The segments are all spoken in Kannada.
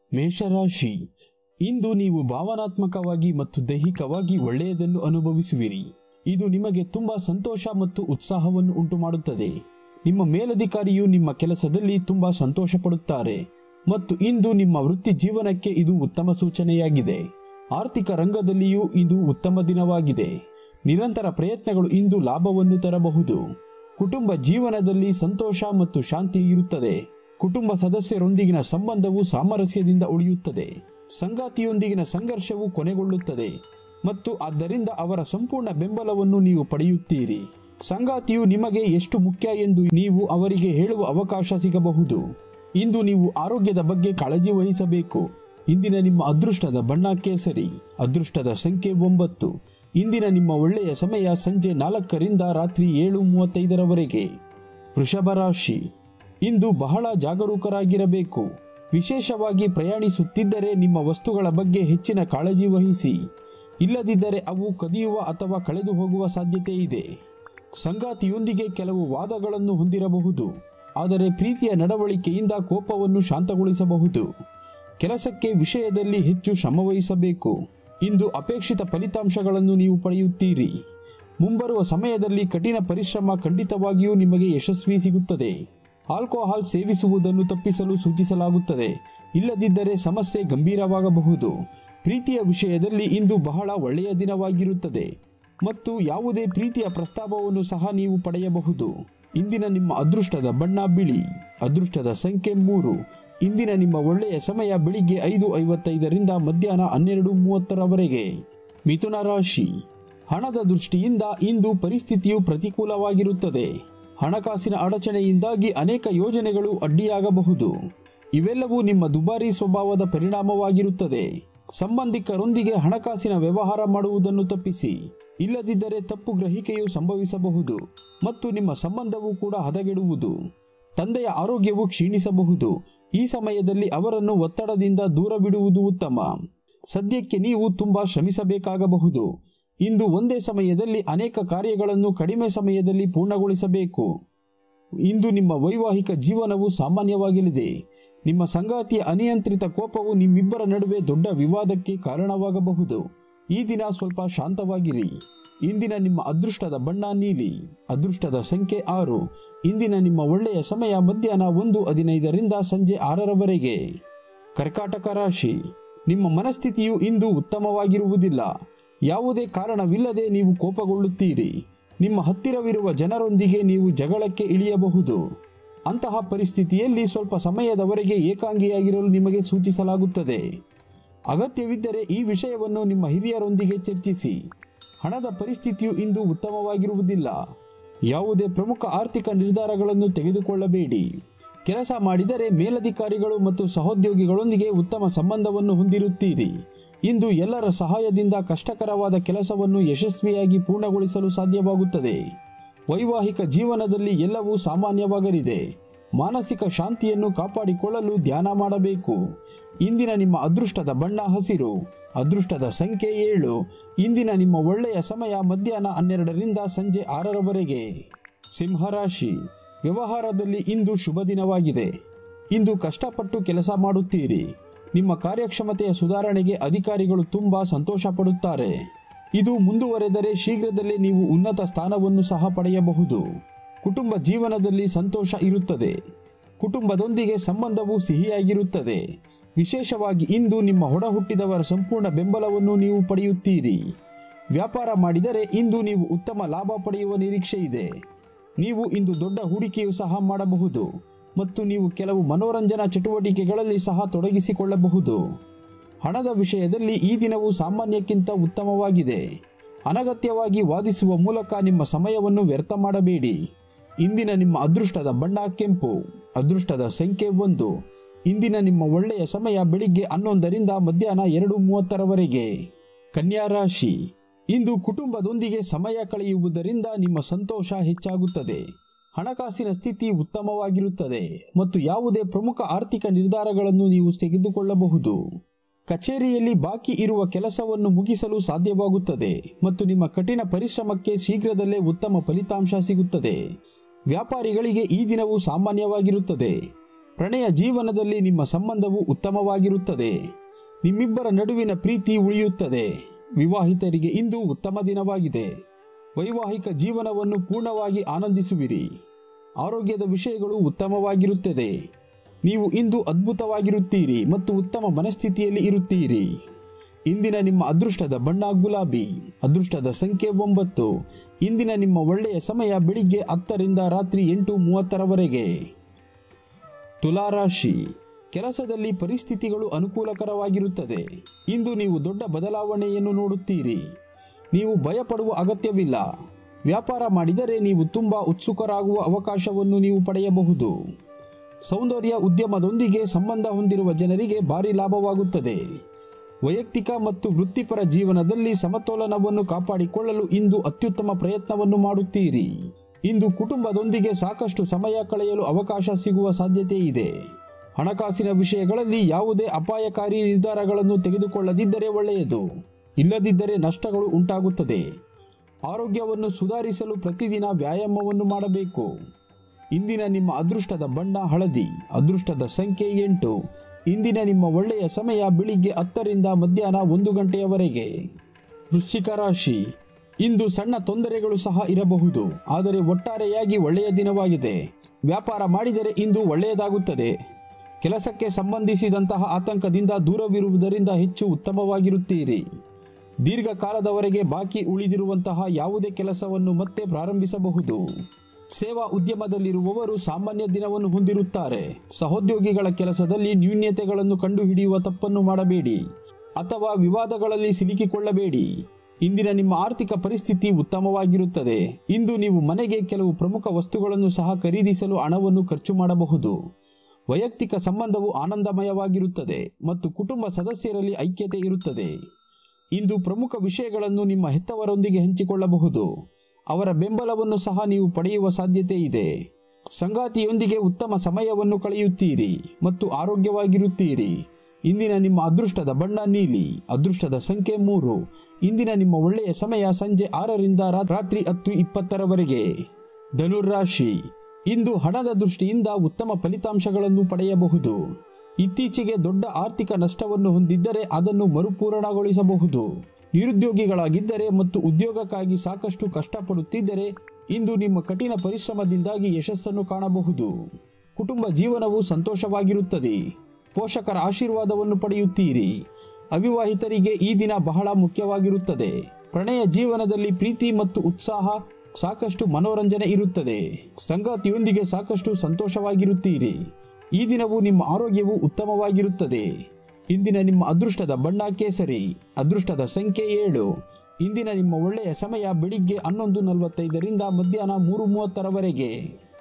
ಮೇಷರಾಶಿ ಇಂದು ನೀವು ಭಾವನಾತ್ಮಕವಾಗಿ ಮತ್ತು ದೈಹಿಕವಾಗಿ ಒಳ್ಳೆಯದನ್ನು ಅನುಭವಿಸುವಿರಿ ಇದು ನಿಮಗೆ ತುಂಬಾ ಸಂತೋಷ ಮತ್ತು ಉತ್ಸಾಹವನ್ನು ಉಂಟುಮಾಡುತ್ತದೆ ನಿಮ್ಮ ಮೇಲಧಿಕಾರಿಯು ನಿಮ್ಮ ಕೆಲಸದಲ್ಲಿ ತುಂಬಾ ಸಂತೋಷ ಪಡುತ್ತಾರೆ ಮತ್ತು ಇಂದು ನಿಮ್ಮ ವೃತ್ತಿ ಜೀವನಕ್ಕೆ ಇದು ಉತ್ತಮ ಸೂಚನೆಯಾಗಿದೆ ಆರ್ಥಿಕ ರಂಗದಲ್ಲಿಯೂ ಇದು ಉತ್ತಮ ದಿನವಾಗಿದೆ ನಿರಂತರ ಪ್ರಯತ್ನಗಳು ಇಂದು ಲಾಭವನ್ನು ತರಬಹುದು ಕುಟುಂಬ ಜೀವನದಲ್ಲಿ ಸಂತೋಷ ಮತ್ತು ಶಾಂತಿ ಇರುತ್ತದೆ ಕುಟುಂಬ ಸದಸ್ಯರೊಂದಿಗಿನ ಸಂಬಂಧವು ಸಾಮರಸ್ಯದಿಂದ ಉಳಿಯುತ್ತದೆ ಸಂಗಾತಿಯೊಂದಿಗಿನ ಸಂಘರ್ಷವು ಕೊನೆಗೊಳ್ಳುತ್ತದೆ ಮತ್ತು ಆದ್ದರಿಂದ ಅವರ ಸಂಪೂರ್ಣ ಬೆಂಬಲವನ್ನು ನೀವು ಪಡೆಯುತ್ತೀರಿ ಸಂಗಾತಿಯು ನಿಮಗೆ ಎಷ್ಟು ಮುಖ್ಯ ಎಂದು ನೀವು ಅವರಿಗೆ ಹೇಳುವ ಅವಕಾಶ ಸಿಗಬಹುದು ಇಂದು ನೀವು ಆರೋಗ್ಯದ ಬಗ್ಗೆ ಕಾಳಜಿ ವಹಿಸಬೇಕು ಇಂದಿನ ನಿಮ್ಮ ಅದೃಷ್ಟದ ಬಣ್ಣ ಕೇಸರಿ ಅದೃಷ್ಟದ ಸಂಖ್ಯೆ ಒಂಬತ್ತು ಇಂದಿನ ನಿಮ್ಮ ಒಳ್ಳೆಯ ಸಮಯ ಸಂಜೆ ನಾಲ್ಕರಿಂದ ರಾತ್ರಿ ಏಳು ಮೂವತ್ತೈದರವರೆಗೆ ವೃಷಭ ರಾಶಿ ಇಂದು ಬಹಳ ಜಾಗರೂಕರಾಗಿರಬೇಕು ವಿಶೇಷವಾಗಿ ಪ್ರಯಾಣಿಸುತ್ತಿದ್ದರೆ ನಿಮ್ಮ ವಸ್ತುಗಳ ಬಗ್ಗೆ ಹೆಚ್ಚಿನ ಕಾಳಜಿ ವಹಿಸಿ ಇಲ್ಲದಿದ್ದರೆ ಅವು ಕದಿಯುವ ಅಥವಾ ಕಳೆದು ಹೋಗುವ ಸಾಧ್ಯತೆ ಇದೆ ಸಂಗಾತಿಯೊಂದಿಗೆ ಕೆಲವು ವಾದಗಳನ್ನು ಹೊಂದಿರಬಹುದು ಆದರೆ ಪ್ರೀತಿಯ ನಡವಳಿಕೆಯಿಂದ ಕೋಪವನ್ನು ಶಾಂತಗೊಳಿಸಬಹುದು ಕೆಲಸಕ್ಕೆ ವಿಷಯದಲ್ಲಿ ಹೆಚ್ಚು ಶ್ರಮವಹಿಸಬೇಕು ಇಂದು ಅಪೇಕ್ಷಿತ ಫಲಿತಾಂಶಗಳನ್ನು ನೀವು ಪಡೆಯುತ್ತೀರಿ ಮುಂಬರುವ ಸಮಯದಲ್ಲಿ ಕಠಿಣ ಪರಿಶ್ರಮ ಖಂಡಿತವಾಗಿಯೂ ನಿಮಗೆ ಯಶಸ್ವಿ ಸಿಗುತ್ತದೆ ಆಲ್ಕೋಹಾಲ್ ಸೇವಿಸುವುದನ್ನು ತಪ್ಪಿಸಲು ಸೂಚಿಸಲಾಗುತ್ತದೆ ಇಲ್ಲದಿದ್ದರೆ ಸಮಸ್ಯೆ ಗಂಭೀರವಾಗಬಹುದು ಪ್ರೀತಿಯ ವಿಷಯದಲ್ಲಿ ಇಂದು ಬಹಳ ಒಳ್ಳೆಯ ದಿನವಾಗಿರುತ್ತದೆ ಮತ್ತು ಯಾವುದೇ ಪ್ರೀತಿಯ ಪ್ರಸ್ತಾಪವನ್ನು ಸಹ ನೀವು ಪಡೆಯಬಹುದು ಇಂದಿನ ನಿಮ್ಮ ಅದೃಷ್ಟದ ಬಣ್ಣ ಬಿಳಿ ಅದೃಷ್ಟದ ಸಂಖ್ಯೆ ಮೂರು ಇಂದಿನ ನಿಮ್ಮ ಒಳ್ಳೆಯ ಸಮಯ ಬೆಳಿಗ್ಗೆ ಐದು ಐವತ್ತೈದರಿಂದ ಮಧ್ಯಾಹ್ನ ಹನ್ನೆರಡು ಮೂವತ್ತರವರೆಗೆ ಮಿಥುನ ರಾಶಿ ಹಣದ ದೃಷ್ಟಿಯಿಂದ ಇಂದು ಪರಿಸ್ಥಿತಿಯು ಪ್ರತಿಕೂಲವಾಗಿರುತ್ತದೆ ಹಣಕಾಸಿನ ಅಡಚಣೆಯಿಂದಾಗಿ ಅನೇಕ ಯೋಜನೆಗಳು ಅಡ್ಡಿಯಾಗಬಹುದು ಇವೆಲ್ಲವೂ ನಿಮ್ಮ ದುಬಾರಿ ಸ್ವಭಾವದ ಪರಿಣಾಮವಾಗಿರುತ್ತದೆ ಸಂಬಂಧಿಕರೊಂದಿಗೆ ಹಣಕಾಸಿನ ವ್ಯವಹಾರ ಮಾಡುವುದನ್ನು ತಪ್ಪಿಸಿ ಇಲ್ಲದಿದ್ದರೆ ತಪ್ಪು ಗ್ರಹಿಕೆಯು ಸಂಭವಿಸಬಹುದು ಮತ್ತು ನಿಮ್ಮ ಸಂಬಂಧವೂ ಕೂಡ ಹದಗೆಡುವುದು ತಂದೆಯ ಆರೋಗ್ಯವು ಕ್ಷೀಣಿಸಬಹುದು ಈ ಸಮಯದಲ್ಲಿ ಅವರನ್ನು ಒತ್ತಡದಿಂದ ದೂರವಿಡುವುದು ಉತ್ತಮ ಸದ್ಯಕ್ಕೆ ನೀವು ತುಂಬಾ ಶ್ರಮಿಸಬೇಕಾಗಬಹುದು ಇಂದು ಒಂದೇ ಸಮಯದಲ್ಲಿ ಅನೇಕ ಕಾರ್ಯಗಳನ್ನು ಕಡಿಮೆ ಸಮಯದಲ್ಲಿ ಪೂರ್ಣಗೊಳಿಸಬೇಕು ಇಂದು ನಿಮ್ಮ ವೈವಾಹಿಕ ಜೀವನವು ಸಾಮಾನ್ಯವಾಗಲಿದೆ ನಿಮ್ಮ ಸಂಗಾತಿಯ ಅನಿಯಂತ್ರಿತ ಕೋಪವು ನಿಮ್ಮಿಬ್ಬರ ನಡುವೆ ದೊಡ್ಡ ವಿವಾದಕ್ಕೆ ಕಾರಣವಾಗಬಹುದು ಈ ದಿನ ಸ್ವಲ್ಪ ಶಾಂತವಾಗಿರಿ ಇಂದಿನ ನಿಮ್ಮ ಅದೃಷ್ಟದ ಬಣ್ಣ ನೀಲಿ ಅದೃಷ್ಟದ ಸಂಖ್ಯೆ ಆರು ಇಂದಿನ ನಿಮ್ಮ ಒಳ್ಳೆಯ ಸಮಯ ಮಧ್ಯಾಹ್ನ ಒಂದು ಹದಿನೈದರಿಂದ ಸಂಜೆ ಆರರವರೆಗೆ ಕರ್ಕಾಟಕ ರಾಶಿ ನಿಮ್ಮ ಮನಸ್ಥಿತಿಯು ಇಂದು ಉತ್ತಮವಾಗಿರುವುದಿಲ್ಲ ಯಾವುದೇ ಕಾರಣವಿಲ್ಲದೆ ನೀವು ಕೋಪಗೊಳ್ಳುತ್ತೀರಿ ನಿಮ್ಮ ಹತ್ತಿರವಿರುವ ಜನರೊಂದಿಗೆ ನೀವು ಜಗಳಕ್ಕೆ ಇಳಿಯಬಹುದು ಅಂತಹ ಪರಿಸ್ಥಿತಿಯಲ್ಲಿ ಸ್ವಲ್ಪ ಸಮಯದವರೆಗೆ ಏಕಾಂಗಿಯಾಗಿರಲು ನಿಮಗೆ ಸೂಚಿಸಲಾಗುತ್ತದೆ ಅಗತ್ಯವಿದ್ದರೆ ಈ ವಿಷಯವನ್ನು ನಿಮ್ಮ ಹಿರಿಯರೊಂದಿಗೆ ಚರ್ಚಿಸಿ ಹಣದ ಪರಿಸ್ಥಿತಿಯು ಇಂದು ಉತ್ತಮವಾಗಿರುವುದಿಲ್ಲ ಯಾವುದೇ ಪ್ರಮುಖ ಆರ್ಥಿಕ ನಿರ್ಧಾರಗಳನ್ನು ತೆಗೆದುಕೊಳ್ಳಬೇಡಿ ಕೆಲಸ ಮಾಡಿದರೆ ಮೇಲಧಿಕಾರಿಗಳು ಮತ್ತು ಸಹೋದ್ಯೋಗಿಗಳೊಂದಿಗೆ ಉತ್ತಮ ಸಂಬಂಧವನ್ನು ಹೊಂದಿರುತ್ತೀರಿ ಇಂದು ಎಲ್ಲರ ಸಹಾಯದಿಂದ ಕಷ್ಟಕರವಾದ ಕೆಲಸವನ್ನು ಯಶಸ್ವಿಯಾಗಿ ಪೂರ್ಣಗೊಳಿಸಲು ಸಾಧ್ಯವಾಗುತ್ತದೆ ವೈವಾಹಿಕ ಜೀವನದಲ್ಲಿ ಎಲ್ಲವೂ ಸಾಮಾನ್ಯವಾಗಲಿದೆ ಮಾನಸಿಕ ಶಾಂತಿಯನ್ನು ಕಾಪಾಡಿಕೊಳ್ಳಲು ಧ್ಯಾನ ಮಾಡಬೇಕು ಇಂದಿನ ನಿಮ್ಮ ಅದೃಷ್ಟದ ಬಣ್ಣ ಹಸಿರು ಅದೃಷ್ಟದ ಸಂಖ್ಯೆ ಏಳು ಇಂದಿನ ನಿಮ್ಮ ಒಳ್ಳೆಯ ಸಮಯ ಮಧ್ಯಾಹ್ನ ಹನ್ನೆರಡರಿಂದ ಸಂಜೆ ಆರರವರೆಗೆ ಸಿಂಹರಾಶಿ ವ್ಯವಹಾರದಲ್ಲಿ ಇಂದು ಶುಭ ದಿನವಾಗಿದೆ ಇಂದು ಕಷ್ಟಪಟ್ಟು ಕೆಲಸ ಮಾಡುತ್ತೀರಿ ನಿಮ್ಮ ಕಾರ್ಯಕ್ಷಮತೆಯ ಸುಧಾರಣೆಗೆ ಅಧಿಕಾರಿಗಳು ತುಂಬಾ ಸಂತೋಷ ಪಡುತ್ತಾರೆ ಇದು ಮುಂದುವರೆದರೆ ಶೀಘ್ರದಲ್ಲೇ ನೀವು ಉನ್ನತ ಸ್ಥಾನವನ್ನು ಸಹ ಪಡೆಯಬಹುದು ಕುಟುಂಬ ಜೀವನದಲ್ಲಿ ಸಂತೋಷ ಇರುತ್ತದೆ ಕುಟುಂಬದೊಂದಿಗೆ ಸಂಬಂಧವು ಸಿಹಿಯಾಗಿರುತ್ತದೆ ವಿಶೇಷವಾಗಿ ಇಂದು ನಿಮ್ಮ ಹೊಡ ಹುಟ್ಟಿದವರ ಸಂಪೂರ್ಣ ಬೆಂಬಲವನ್ನು ನೀವು ಪಡೆಯುತ್ತೀರಿ ವ್ಯಾಪಾರ ಮಾಡಿದರೆ ಇಂದು ನೀವು ಉತ್ತಮ ಲಾಭ ಪಡೆಯುವ ನಿರೀಕ್ಷೆ ಇದೆ ನೀವು ಇಂದು ದೊಡ್ಡ ಹೂಡಿಕೆಯು ಸಹ ಮಾಡಬಹುದು ಮತ್ತು ನೀವು ಕೆಲವು ಮನೋರಂಜನಾ ಚಟುವಟಿಕೆಗಳಲ್ಲಿ ಸಹ ತೊಡಗಿಸಿಕೊಳ್ಳಬಹುದು ಹಣದ ವಿಷಯದಲ್ಲಿ ಈ ದಿನವು ಸಾಮಾನ್ಯಕ್ಕಿಂತ ಉತ್ತಮವಾಗಿದೆ ಅನಗತ್ಯವಾಗಿ ವಾದಿಸುವ ಮೂಲಕ ನಿಮ್ಮ ಸಮಯವನ್ನು ವ್ಯರ್ಥ ಮಾಡಬೇಡಿ ಇಂದಿನ ನಿಮ್ಮ ಅದೃಷ್ಟದ ಬಣ್ಣ ಕೆಂಪು ಅದೃಷ್ಟದ ಸಂಖ್ಯೆ ಒಂದು ಇಂದಿನ ನಿಮ್ಮ ಒಳ್ಳೆಯ ಸಮಯ ಬೆಳಿಗ್ಗೆ ಹನ್ನೊಂದರಿಂದ ಮಧ್ಯಾಹ್ನ ಎರಡು ಮೂವತ್ತರವರೆಗೆ ಕನ್ಯಾ ರಾಶಿ ಇಂದು ಕುಟುಂಬದೊಂದಿಗೆ ಸಮಯ ಕಳೆಯುವುದರಿಂದ ನಿಮ್ಮ ಸಂತೋಷ ಹೆಚ್ಚಾಗುತ್ತದೆ ಹಣಕಾಸಿನ ಸ್ಥಿತಿ ಉತ್ತಮವಾಗಿರುತ್ತದೆ ಮತ್ತು ಯಾವುದೇ ಪ್ರಮುಖ ಆರ್ಥಿಕ ನಿರ್ಧಾರಗಳನ್ನು ನೀವು ತೆಗೆದುಕೊಳ್ಳಬಹುದು ಕಚೇರಿಯಲ್ಲಿ ಬಾಕಿ ಇರುವ ಕೆಲಸವನ್ನು ಮುಗಿಸಲು ಸಾಧ್ಯವಾಗುತ್ತದೆ ಮತ್ತು ನಿಮ್ಮ ಕಠಿಣ ಪರಿಶ್ರಮಕ್ಕೆ ಶೀಘ್ರದಲ್ಲೇ ಉತ್ತಮ ಫಲಿತಾಂಶ ಸಿಗುತ್ತದೆ ವ್ಯಾಪಾರಿಗಳಿಗೆ ಈ ದಿನವು ಸಾಮಾನ್ಯವಾಗಿರುತ್ತದೆ ಪ್ರಣಯ ಜೀವನದಲ್ಲಿ ನಿಮ್ಮ ಸಂಬಂಧವು ಉತ್ತಮವಾಗಿರುತ್ತದೆ ನಿಮ್ಮಿಬ್ಬರ ನಡುವಿನ ಪ್ರೀತಿ ಉಳಿಯುತ್ತದೆ ವಿವಾಹಿತರಿಗೆ ಇಂದು ಉತ್ತಮ ದಿನವಾಗಿದೆ ವೈವಾಹಿಕ ಜೀವನವನ್ನು ಪೂರ್ಣವಾಗಿ ಆನಂದಿಸುವಿರಿ ಆರೋಗ್ಯದ ವಿಷಯಗಳು ಉತ್ತಮವಾಗಿರುತ್ತದೆ ನೀವು ಇಂದು ಅದ್ಭುತವಾಗಿರುತ್ತೀರಿ ಮತ್ತು ಉತ್ತಮ ಮನಸ್ಥಿತಿಯಲ್ಲಿ ಇರುತ್ತೀರಿ ಇಂದಿನ ನಿಮ್ಮ ಅದೃಷ್ಟದ ಬಣ್ಣ ಗುಲಾಬಿ ಅದೃಷ್ಟದ ಸಂಖ್ಯೆ ಒಂಬತ್ತು ಇಂದಿನ ನಿಮ್ಮ ಒಳ್ಳೆಯ ಸಮಯ ಬೆಳಿಗ್ಗೆ ಹತ್ತರಿಂದ ರಾತ್ರಿ ಎಂಟು ಮೂವತ್ತರವರೆಗೆ ತುಲಾರಾಶಿ ಕೆಲಸದಲ್ಲಿ ಪರಿಸ್ಥಿತಿಗಳು ಅನುಕೂಲಕರವಾಗಿರುತ್ತದೆ ಇಂದು ನೀವು ದೊಡ್ಡ ಬದಲಾವಣೆಯನ್ನು ನೋಡುತ್ತೀರಿ ನೀವು ಭಯಪಡುವ ಅಗತ್ಯವಿಲ್ಲ ವ್ಯಾಪಾರ ಮಾಡಿದರೆ ನೀವು ತುಂಬ ಉತ್ಸುಕರಾಗುವ ಅವಕಾಶವನ್ನು ನೀವು ಪಡೆಯಬಹುದು ಸೌಂದರ್ಯ ಉದ್ಯಮದೊಂದಿಗೆ ಸಂಬಂಧ ಹೊಂದಿರುವ ಜನರಿಗೆ ಭಾರಿ ಲಾಭವಾಗುತ್ತದೆ ವೈಯಕ್ತಿಕ ಮತ್ತು ವೃತ್ತಿಪರ ಜೀವನದಲ್ಲಿ ಸಮತೋಲನವನ್ನು ಕಾಪಾಡಿಕೊಳ್ಳಲು ಇಂದು ಅತ್ಯುತ್ತಮ ಪ್ರಯತ್ನವನ್ನು ಮಾಡುತ್ತೀರಿ ಇಂದು ಕುಟುಂಬದೊಂದಿಗೆ ಸಾಕಷ್ಟು ಸಮಯ ಕಳೆಯಲು ಅವಕಾಶ ಸಿಗುವ ಸಾಧ್ಯತೆ ಇದೆ ಹಣಕಾಸಿನ ವಿಷಯಗಳಲ್ಲಿ ಯಾವುದೇ ಅಪಾಯಕಾರಿ ನಿರ್ಧಾರಗಳನ್ನು ತೆಗೆದುಕೊಳ್ಳದಿದ್ದರೆ ಒಳ್ಳೆಯದು ಇಲ್ಲದಿದ್ದರೆ ನಷ್ಟಗಳು ಉಂಟಾಗುತ್ತದೆ ಆರೋಗ್ಯವನ್ನು ಸುಧಾರಿಸಲು ಪ್ರತಿದಿನ ವ್ಯಾಯಾಮವನ್ನು ಮಾಡಬೇಕು ಇಂದಿನ ನಿಮ್ಮ ಅದೃಷ್ಟದ ಬಣ್ಣ ಹಳದಿ ಅದೃಷ್ಟದ ಸಂಖ್ಯೆ ಎಂಟು ಇಂದಿನ ನಿಮ್ಮ ಒಳ್ಳೆಯ ಸಮಯ ಬೆಳಿಗ್ಗೆ ಹತ್ತರಿಂದ ಮಧ್ಯಾಹ್ನ ಒಂದು ಗಂಟೆಯವರೆಗೆ ವೃಶ್ಚಿಕ ರಾಶಿ ಇಂದು ಸಣ್ಣ ತೊಂದರೆಗಳು ಸಹ ಇರಬಹುದು ಆದರೆ ಒಟ್ಟಾರೆಯಾಗಿ ಒಳ್ಳೆಯ ದಿನವಾಗಿದೆ ವ್ಯಾಪಾರ ಮಾಡಿದರೆ ಇಂದು ಒಳ್ಳೆಯದಾಗುತ್ತದೆ ಕೆಲಸಕ್ಕೆ ಸಂಬಂಧಿಸಿದಂತಹ ಆತಂಕದಿಂದ ದೂರವಿರುವುದರಿಂದ ಹೆಚ್ಚು ಉತ್ತಮವಾಗಿರುತ್ತೀರಿ ದೀರ್ಘಕಾಲದವರೆಗೆ ಬಾಕಿ ಉಳಿದಿರುವಂತಹ ಯಾವುದೇ ಕೆಲಸವನ್ನು ಮತ್ತೆ ಪ್ರಾರಂಭಿಸಬಹುದು ಸೇವಾ ಉದ್ಯಮದಲ್ಲಿರುವವರು ಸಾಮಾನ್ಯ ದಿನವನ್ನು ಹೊಂದಿರುತ್ತಾರೆ ಸಹೋದ್ಯೋಗಿಗಳ ಕೆಲಸದಲ್ಲಿ ನ್ಯೂನ್ಯತೆಗಳನ್ನು ಕಂಡುಹಿಡಿಯುವ ತಪ್ಪನ್ನು ಮಾಡಬೇಡಿ ಅಥವಾ ವಿವಾದಗಳಲ್ಲಿ ಸಿಲುಕಿಕೊಳ್ಳಬೇಡಿ ಇಂದಿನ ನಿಮ್ಮ ಆರ್ಥಿಕ ಪರಿಸ್ಥಿತಿ ಉತ್ತಮವಾಗಿರುತ್ತದೆ ಇಂದು ನೀವು ಮನೆಗೆ ಕೆಲವು ಪ್ರಮುಖ ವಸ್ತುಗಳನ್ನು ಸಹ ಖರೀದಿಸಲು ಹಣವನ್ನು ಖರ್ಚು ಮಾಡಬಹುದು ವೈಯಕ್ತಿಕ ಸಂಬಂಧವು ಆನಂದಮಯವಾಗಿರುತ್ತದೆ ಮತ್ತು ಕುಟುಂಬ ಸದಸ್ಯರಲ್ಲಿ ಐಕ್ಯತೆ ಇರುತ್ತದೆ ಇಂದು ಪ್ರಮುಖ ವಿಷಯಗಳನ್ನು ನಿಮ್ಮ ಹೆತ್ತವರೊಂದಿಗೆ ಹಂಚಿಕೊಳ್ಳಬಹುದು ಅವರ ಬೆಂಬಲವನ್ನು ಸಹ ನೀವು ಪಡೆಯುವ ಸಾಧ್ಯತೆ ಇದೆ ಸಂಗಾತಿಯೊಂದಿಗೆ ಉತ್ತಮ ಸಮಯವನ್ನು ಕಳೆಯುತ್ತೀರಿ ಮತ್ತು ಆರೋಗ್ಯವಾಗಿರುತ್ತೀರಿ ಇಂದಿನ ನಿಮ್ಮ ಅದೃಷ್ಟದ ಬಣ್ಣ ನೀಲಿ ಅದೃಷ್ಟದ ಸಂಖ್ಯೆ ಮೂರು ಇಂದಿನ ನಿಮ್ಮ ಒಳ್ಳೆಯ ಸಮಯ ಸಂಜೆ ಆರರಿಂದ ರಾ- ರಾತ್ರಿ ಹತ್ತು ಇಪ್ಪತ್ತರವರೆಗೆ ಧನುರ್ರಾಶಿ ಇಂದು ಹಣದ ದೃಷ್ಟಿಯಿಂದ ಉತ್ತಮ ಫಲಿತಾಂಶಗಳನ್ನು ಪಡೆಯಬಹುದು ಇತ್ತೀಚೆಗೆ ದೊಡ್ಡ ಆರ್ಥಿಕ ನಷ್ಟವನ್ನು ಹೊಂದಿದ್ದರೆ ಅದನ್ನು ಮರುಪೂರಣಗೊಳಿಸಬಹುದು ನಿರುದ್ಯೋಗಿಗಳಾಗಿದ್ದರೆ ಮತ್ತು ಉದ್ಯೋಗಕ್ಕಾಗಿ ಸಾಕಷ್ಟು ಕಷ್ಟಪಡುತ್ತಿದ್ದರೆ ಇಂದು ನಿಮ್ಮ ಕಠಿಣ ಪರಿಶ್ರಮದಿಂದಾಗಿ ಯಶಸ್ಸನ್ನು ಕಾಣಬಹುದು ಕುಟುಂಬ ಜೀವನವು ಸಂತೋಷವಾಗಿರುತ್ತದೆ ಪೋಷಕರ ಆಶೀರ್ವಾದವನ್ನು ಪಡೆಯುತ್ತೀರಿ ಅವಿವಾಹಿತರಿಗೆ ಈ ದಿನ ಬಹಳ ಮುಖ್ಯವಾಗಿರುತ್ತದೆ ಪ್ರಣಯ ಜೀವನದಲ್ಲಿ ಪ್ರೀತಿ ಮತ್ತು ಉತ್ಸಾಹ ಸಾಕಷ್ಟು ಮನೋರಂಜನೆ ಇರುತ್ತದೆ ಸಂಗಾತಿಯೊಂದಿಗೆ ಸಾಕಷ್ಟು ಸಂತೋಷವಾಗಿರುತ್ತೀರಿ ಈ ದಿನವು ನಿಮ್ಮ ಆರೋಗ್ಯವು ಉತ್ತಮವಾಗಿರುತ್ತದೆ ಇಂದಿನ ನಿಮ್ಮ ಅದೃಷ್ಟದ ಬಣ್ಣ ಕೇಸರಿ ಅದೃಷ್ಟದ ಸಂಖ್ಯೆ ಏಳು ಇಂದಿನ ನಿಮ್ಮ ಒಳ್ಳೆಯ ಸಮಯ ಬೆಳಿಗ್ಗೆ ಹನ್ನೊಂದು ನಲವತ್ತೈದರಿಂದ ಮಧ್ಯಾಹ್ನ ಮೂರು ಮೂವತ್ತರವರೆಗೆ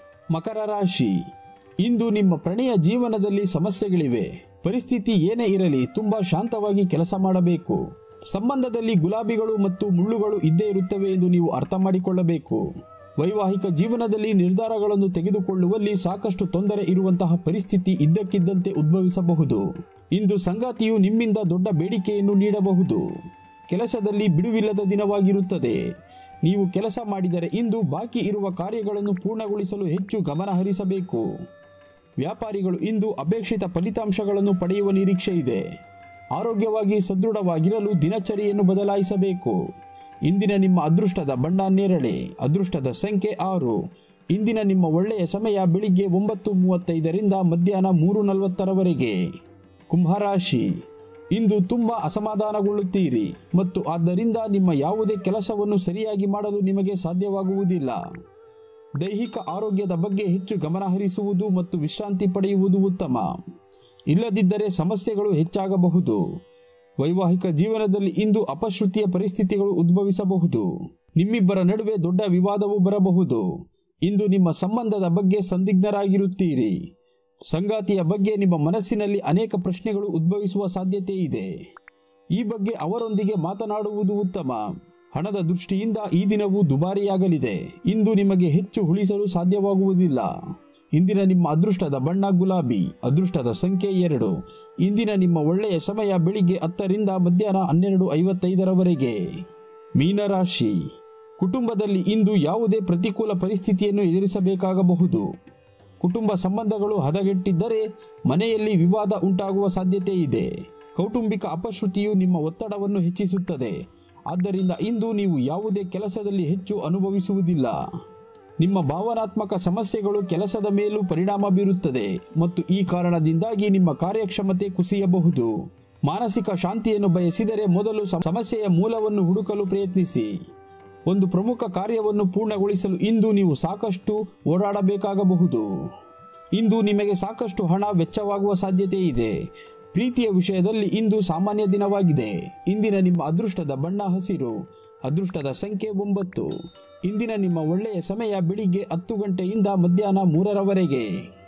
ಮಕರ ರಾಶಿ ಇಂದು ನಿಮ್ಮ ಪ್ರಣಯ ಜೀವನದಲ್ಲಿ ಸಮಸ್ಯೆಗಳಿವೆ ಪರಿಸ್ಥಿತಿ ಏನೇ ಇರಲಿ ತುಂಬಾ ಶಾಂತವಾಗಿ ಕೆಲಸ ಮಾಡಬೇಕು ಸಂಬಂಧದಲ್ಲಿ ಗುಲಾಬಿಗಳು ಮತ್ತು ಮುಳ್ಳುಗಳು ಇದ್ದೇ ಇರುತ್ತವೆ ಎಂದು ನೀವು ಅರ್ಥ ಮಾಡಿಕೊಳ್ಳಬೇಕು ವೈವಾಹಿಕ ಜೀವನದಲ್ಲಿ ನಿರ್ಧಾರಗಳನ್ನು ತೆಗೆದುಕೊಳ್ಳುವಲ್ಲಿ ಸಾಕಷ್ಟು ತೊಂದರೆ ಇರುವಂತಹ ಪರಿಸ್ಥಿತಿ ಇದ್ದಕ್ಕಿದ್ದಂತೆ ಉದ್ಭವಿಸಬಹುದು ಇಂದು ಸಂಗಾತಿಯು ನಿಮ್ಮಿಂದ ದೊಡ್ಡ ಬೇಡಿಕೆಯನ್ನು ನೀಡಬಹುದು ಕೆಲಸದಲ್ಲಿ ಬಿಡುವಿಲ್ಲದ ದಿನವಾಗಿರುತ್ತದೆ ನೀವು ಕೆಲಸ ಮಾಡಿದರೆ ಇಂದು ಬಾಕಿ ಇರುವ ಕಾರ್ಯಗಳನ್ನು ಪೂರ್ಣಗೊಳಿಸಲು ಹೆಚ್ಚು ಗಮನ ಹರಿಸಬೇಕು ವ್ಯಾಪಾರಿಗಳು ಇಂದು ಅಪೇಕ್ಷಿತ ಫಲಿತಾಂಶಗಳನ್ನು ಪಡೆಯುವ ನಿರೀಕ್ಷೆ ಇದೆ ಆರೋಗ್ಯವಾಗಿ ಸದೃಢವಾಗಿರಲು ದಿನಚರಿಯನ್ನು ಬದಲಾಯಿಸಬೇಕು ಇಂದಿನ ನಿಮ್ಮ ಅದೃಷ್ಟದ ಬಣ್ಣ ನೇರಳೆ ಅದೃಷ್ಟದ ಸಂಖ್ಯೆ ಆರು ಇಂದಿನ ನಿಮ್ಮ ಒಳ್ಳೆಯ ಸಮಯ ಬೆಳಿಗ್ಗೆ ಒಂಬತ್ತು ಮೂವತ್ತೈದರಿಂದ ಮಧ್ಯಾಹ್ನ ಮೂರು ನಲವತ್ತರವರೆಗೆ ಕುಂಭರಾಶಿ ಇಂದು ತುಂಬ ಅಸಮಾಧಾನಗೊಳ್ಳುತ್ತೀರಿ ಮತ್ತು ಆದ್ದರಿಂದ ನಿಮ್ಮ ಯಾವುದೇ ಕೆಲಸವನ್ನು ಸರಿಯಾಗಿ ಮಾಡಲು ನಿಮಗೆ ಸಾಧ್ಯವಾಗುವುದಿಲ್ಲ ದೈಹಿಕ ಆರೋಗ್ಯದ ಬಗ್ಗೆ ಹೆಚ್ಚು ಗಮನ ಹರಿಸುವುದು ಮತ್ತು ವಿಶ್ರಾಂತಿ ಪಡೆಯುವುದು ಉತ್ತಮ ಇಲ್ಲದಿದ್ದರೆ ಸಮಸ್ಯೆಗಳು ಹೆಚ್ಚಾಗಬಹುದು ವೈವಾಹಿಕ ಜೀವನದಲ್ಲಿ ಇಂದು ಅಪಶ್ರುತಿಯ ಪರಿಸ್ಥಿತಿಗಳು ಉದ್ಭವಿಸಬಹುದು ನಿಮ್ಮಿಬ್ಬರ ನಡುವೆ ದೊಡ್ಡ ವಿವಾದವು ಬರಬಹುದು ಇಂದು ನಿಮ್ಮ ಸಂಬಂಧದ ಬಗ್ಗೆ ಸಂದಿಗ್ಧರಾಗಿರುತ್ತೀರಿ ಸಂಗಾತಿಯ ಬಗ್ಗೆ ನಿಮ್ಮ ಮನಸ್ಸಿನಲ್ಲಿ ಅನೇಕ ಪ್ರಶ್ನೆಗಳು ಉದ್ಭವಿಸುವ ಸಾಧ್ಯತೆ ಇದೆ ಈ ಬಗ್ಗೆ ಅವರೊಂದಿಗೆ ಮಾತನಾಡುವುದು ಉತ್ತಮ ಹಣದ ದೃಷ್ಟಿಯಿಂದ ಈ ದಿನವು ದುಬಾರಿಯಾಗಲಿದೆ ಇಂದು ನಿಮಗೆ ಹೆಚ್ಚು ಉಳಿಸಲು ಸಾಧ್ಯವಾಗುವುದಿಲ್ಲ ಇಂದಿನ ನಿಮ್ಮ ಅದೃಷ್ಟದ ಬಣ್ಣ ಗುಲಾಬಿ ಅದೃಷ್ಟದ ಸಂಖ್ಯೆ ಎರಡು ಇಂದಿನ ನಿಮ್ಮ ಒಳ್ಳೆಯ ಸಮಯ ಬೆಳಿಗ್ಗೆ ಹತ್ತರಿಂದ ಮಧ್ಯಾಹ್ನ ಹನ್ನೆರಡು ಐವತ್ತೈದರವರೆಗೆ ಮೀನರಾಶಿ ಕುಟುಂಬದಲ್ಲಿ ಇಂದು ಯಾವುದೇ ಪ್ರತಿಕೂಲ ಪರಿಸ್ಥಿತಿಯನ್ನು ಎದುರಿಸಬೇಕಾಗಬಹುದು ಕುಟುಂಬ ಸಂಬಂಧಗಳು ಹದಗೆಟ್ಟಿದ್ದರೆ ಮನೆಯಲ್ಲಿ ವಿವಾದ ಉಂಟಾಗುವ ಸಾಧ್ಯತೆ ಇದೆ ಕೌಟುಂಬಿಕ ಅಪಶ್ರುತಿಯು ನಿಮ್ಮ ಒತ್ತಡವನ್ನು ಹೆಚ್ಚಿಸುತ್ತದೆ ಆದ್ದರಿಂದ ಇಂದು ನೀವು ಯಾವುದೇ ಕೆಲಸದಲ್ಲಿ ಹೆಚ್ಚು ಅನುಭವಿಸುವುದಿಲ್ಲ ನಿಮ್ಮ ಭಾವನಾತ್ಮಕ ಸಮಸ್ಯೆಗಳು ಕೆಲಸದ ಮೇಲೂ ಪರಿಣಾಮ ಬೀರುತ್ತದೆ ಮತ್ತು ಈ ಕಾರಣದಿಂದಾಗಿ ನಿಮ್ಮ ಕಾರ್ಯಕ್ಷಮತೆ ಕುಸಿಯಬಹುದು ಮಾನಸಿಕ ಶಾಂತಿಯನ್ನು ಬಯಸಿದರೆ ಮೊದಲು ಸಮ- ಸಮಸ್ಯೆಯ ಮೂಲವನ್ನು ಹುಡುಕಲು ಪ್ರಯತ್ನಿಸಿ ಒಂದು ಪ್ರಮುಖ ಕಾರ್ಯವನ್ನು ಪೂರ್ಣಗೊಳಿಸಲು ಇಂದು ನೀವು ಸಾಕಷ್ಟು ಓಡಾಡಬೇಕಾಗಬಹುದು ಇಂದು ನಿಮಗೆ ಸಾಕಷ್ಟು ಹಣ ವೆಚ್ಚವಾಗುವ ಸಾಧ್ಯತೆ ಇದೆ ಪ್ರೀತಿಯ ವಿಷಯದಲ್ಲಿ ಇಂದು ಸಾಮಾನ್ಯ ದಿನವಾಗಿದೆ ಇಂದಿನ ನಿಮ್ಮ ಅದೃಷ್ಟದ ಬಣ್ಣ ಹಸಿರು ಅದೃಷ್ಟದ ಸಂಖ್ಯೆ ಒಂಬತ್ತು ಇಂದಿನ ನಿಮ್ಮ ಒಳ್ಳೆಯ ಸಮಯ ಬೆಳಿಗ್ಗೆ ಹತ್ತು ಗಂಟೆಯಿಂದ ಮಧ್ಯಾಹ್ನ ಮೂರರವರೆಗೆ